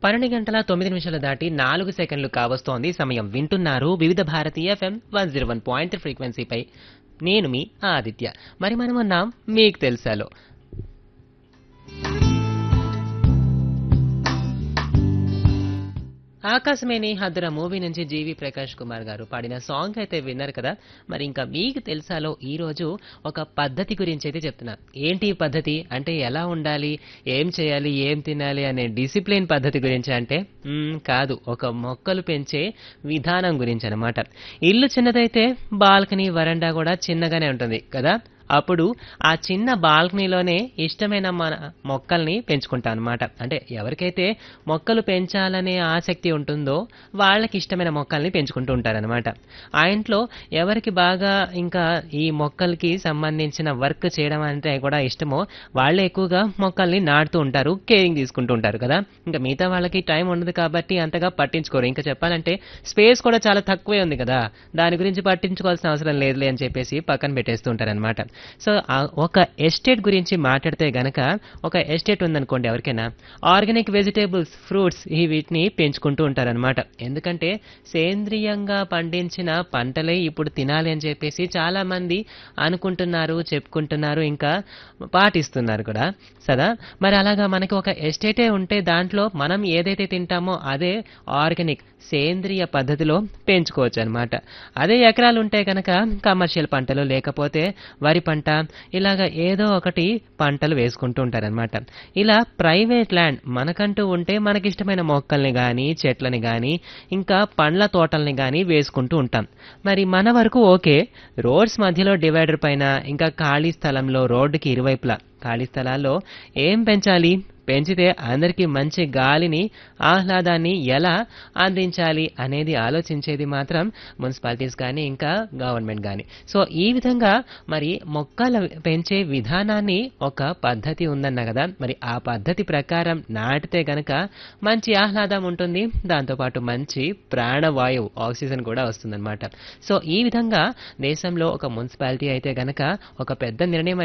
పన్నెండు గంటల తొమ్మిది నిమిషాలు దాటి నాలుగు సెకండ్లు కావస్తోంది సమయం వింటున్నారు వివిధ భారతీయ FM one zero one point ఫ్రీక్వెన్సీపై నేను మీ ఆదిత్య మరి మనం ఉన్నాం మీకు తెలుసాలో ఆకాశమేని హద్దుర మూవీ నుంచి జీవి ప్రకాష్ కుమార్ గారు పాడిన సాంగ్ అయితే విన్నారు కదా మరి ఇంకా మీకు తెలుసాలో ఈ రోజు ఒక పద్ధతి గురించి అయితే చెప్తున్నా ఏంటి ఈ పద్ధతి అంటే ఎలా ఉండాలి ఏం చేయాలి ఏం తినాలి అనే డిసిప్లిన్ పద్ధతి గురించి అంటే మ్మ్, కాదు ఒక మొక్కలు పెంచే విధానం గురించి అనమాట ఇల్లు చిన్నదైతే బాల్కనీ వరండా కూడా చిన్నగానే ఉంటుంది కదా అప్పుడు ఆ చిన్న బాల్కనీలోనే ఇష్టమైన మన మొక్కల్ని పెంచుకుంటాం అనమాట అంటే ఎవరికైతే మొక్కలు పెంచాలనే ఆసక్తి ఉంటుందో వాళ్ళకి ఇష్టమైన మొక్కల్ని పెంచుకుంటూ ఉంటారనమాట ఆ ఇంట్లో ఎవరికి బాగా ఇంకా ఈ మొక్కలకి సంబంధించిన వర్క్ చేయడం అంటే కూడా ఇష్టమో వాళ్ళే ఎక్కువగా మొక్కల్ని నాటుతూ ఉంటారు కేరింగ్ తీసుకుంటూ ఉంటారు కదా ఇంకా మిగతా వాళ్ళకి టైం ఉండదు కాబట్టి అంతగా పట్టించుకోరు ఇంకా చెప్పాలంటే స్పేస్ కూడా చాలా తక్కువే ఉంది కదా దాని గురించి పట్టించుకోవాల్సిన అవసరం లేదులే అని చెప్పేసి పక్కన పెట్టేస్తూ ఉంటారనమాట సో ఆ ఒక ఎస్టేట్ గురించి మాట్లాడితే గనక ఒక ఎస్టేట్ ఉందనుకోండి ఎవరికైనా ఆర్గానిక్ వెజిటేబుల్స్ ఫ్రూట్స్ ఈ వీటిని పెంచుకుంటూ ఉంటారనమాట ఎందుకంటే సేంద్రియంగా పండించిన పంటలే ఇప్పుడు తినాలి అని చెప్పేసి చాలా మంది అనుకుంటున్నారు చెప్పుకుంటున్నారు ఇంకా పాటిస్తున్నారు కూడా సదా మరి అలాగా మనకి ఒక ఎస్టేటే ఉంటే దాంట్లో మనం ఏదైతే తింటామో అదే ఆర్గానిక్ సేంద్రియ పద్ధతిలో పెంచుకోవచ్చు అనమాట అదే ఎకరాలు ఉంటే కనుక కమర్షియల్ పంటలు లేకపోతే వరి పంట ఇలాగ ఏదో ఒకటి పంటలు వేసుకుంటూ ఉంటారనమాట ఇలా ప్రైవేట్ ల్యాండ్ మనకంటూ ఉంటే మనకిష్టమైన మొక్కల్ని కానీ చెట్లని కానీ ఇంకా పండ్ల తోటల్ని కానీ వేసుకుంటూ ఉంటాం మరి మన వరకు ఓకే రోడ్స్ మధ్యలో డివైడర్ పైన ఇంకా ఖాళీ స్థలంలో రోడ్డుకి ఇరువైపులా ఖాళీ స్థలాల్లో ఏం పెంచాలి పెంచితే అందరికీ మంచి గాలిని ఆహ్లాదాన్ని ఎలా అందించాలి అనేది ఆలోచించేది మాత్రం మున్సిపాలిటీస్ కానీ ఇంకా గవర్నమెంట్ కానీ సో ఈ విధంగా మరి మొక్కల పెంచే విధానాన్ని ఒక పద్ధతి ఉందన్న కదా మరి ఆ పద్ధతి ప్రకారం నాటితే గనక మంచి ఆహ్లాదం ఉంటుంది దాంతోపాటు మంచి ప్రాణవాయువు ఆక్సిజన్ కూడా వస్తుందన్నమాట సో ఈ విధంగా దేశంలో ఒక మున్సిపాలిటీ అయితే గనక ఒక పెద్ద నిర్ణయం